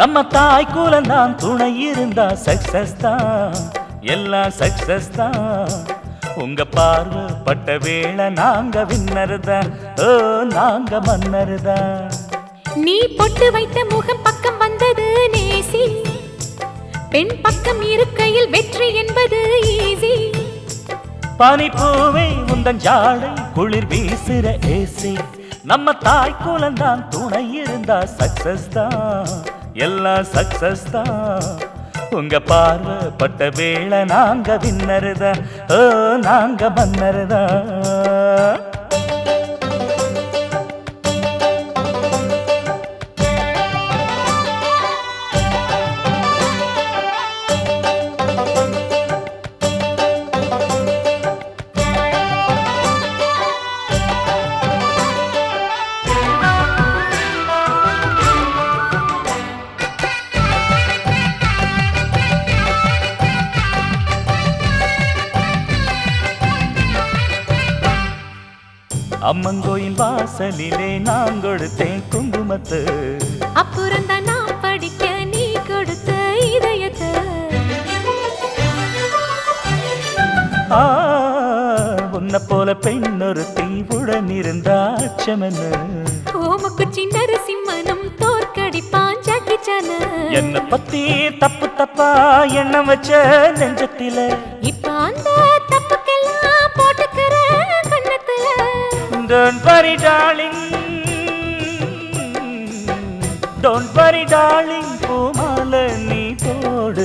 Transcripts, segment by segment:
நம்ம தாய் கூலந்தான் துணை இருந்தா சக்சஸ் தான் எல்லாம் சக்சஸ் தான் உங்க பார்வை பட்ட வேளை நாங்க வின்னர் தான் ஓ நாங்க மன்னர் தான் நீ பொட்டு வைத்த முகம் பக்கம் வந்தது நேசி பெண் பக்கம் இருக்கையில் வெற்றி என்பது ஈஸி பனிப்பூவே உந்தன் ஜாடை குளிர் வீசுற ஏசி நம்ம தாய் குலந்தான் துணை இருந்தா சக்சஸ் தான் எல்லாம் சக்சஸ் தான் உங்க பார்வை பட்ட வேளை நாங்க வின்னர் தான் ஓ நாங்க மன்னர் தான் அம்மங்கோயில் வாசலிலே நான் கொடுத்தேன் குங்குமத்து அப்புறம் தான் நான் படிக்க நீ கொடுத்த இதயத்தை ஆ, உன்னை போல பெண் ஒரு தீவுடன் இருந்தா அச்சமென்னு ஓமக்குச்சி நரசிம்மனும் தோற்கடிப்பான் ஜாக்கிச்சான என்ன பத்தி தப்பு தப்பா எண்ணம் வச்ச நெஞ்சத்தில இப்ப அந்த தப்புக்கெல்லாம் போட்டுக்கிற கண்ணத்துல don't worry darling don't worry darling பூமால நீ போடு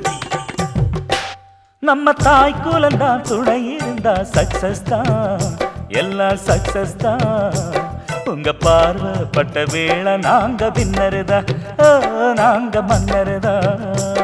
நம்ம தாய் குலந்தான் துணை இருந்தா சக்சஸ் தான் எல்லாம் சக்சஸ் தான் உங்க பார்வை பட்ட வேளை நாங்க வின்னர் தான் ஓ, நாங்க மன்னர் தான்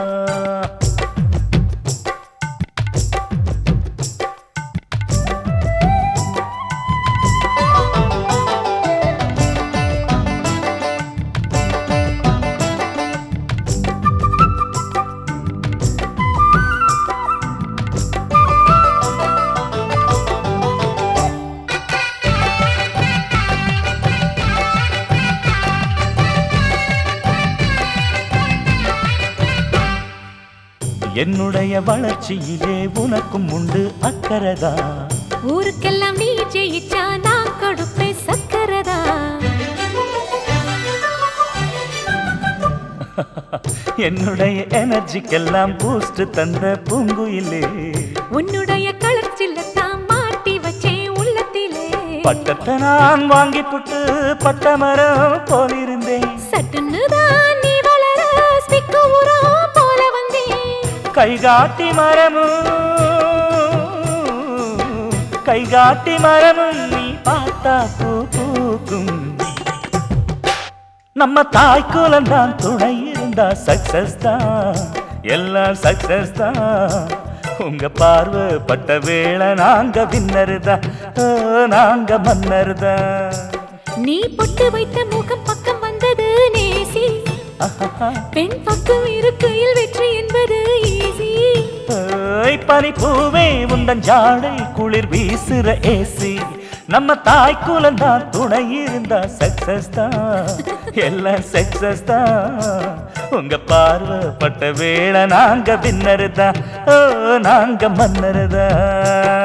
என்னுடைய வளர்ச்சியிலே உனக்கும் உண்டு அக்கறதா ஊருக்கெல்லாம் நீ ஜெயிச்சா நான் கொடுப்பேன் சக்கரதா என்னுடைய எனர்ஜிக்கெல்லாம் பூஸ்ட் தந்த பூங்குயிலே உன்னுடைய கலர் சில்லத்தான் மாட்டி வச்சேன் உள்ளத்திலே பட்டத்தை நான் வாங்கி புட்டு பட்ட மரம் போலிருந்தேன் சட்டுன்னு தான் நீ வளர ஸ்டிக்கு உரம் போல வந்தேன் கைகாட்டி மரமும் கைகாட்டி மரமும் நீ பார்த்தா பூ பூக்கும் நம்ம தாய் குலந்தான் துணை இருந்தா சக்சஸ் தான் எல்லாம் சக்சஸ் தான் உங்க பார்வை பட்ட வேளை நாங்க வின்னர் தான் ஓ, நாங்க மன்னர் தான் நீ பொட்டு வைத்த முகம் பக்கம் வந்தது நேசி பெண் பக்கம் இருக்கையில் வெற்றி என்பது ஈஸி ஏய், பனிப்பூவே உந்தன் ஜாடை குளிர் வீசுற ஏசி நம்ம தாய் குலந்தான் துணை இருந்தா சக்சஸ் தான் எல்லாம் சக்சஸ் தான் உங்க பார்வை பட்ட வேளை நாங்க வின்னர் தான் ஓ நாங்க மன்னர் தான்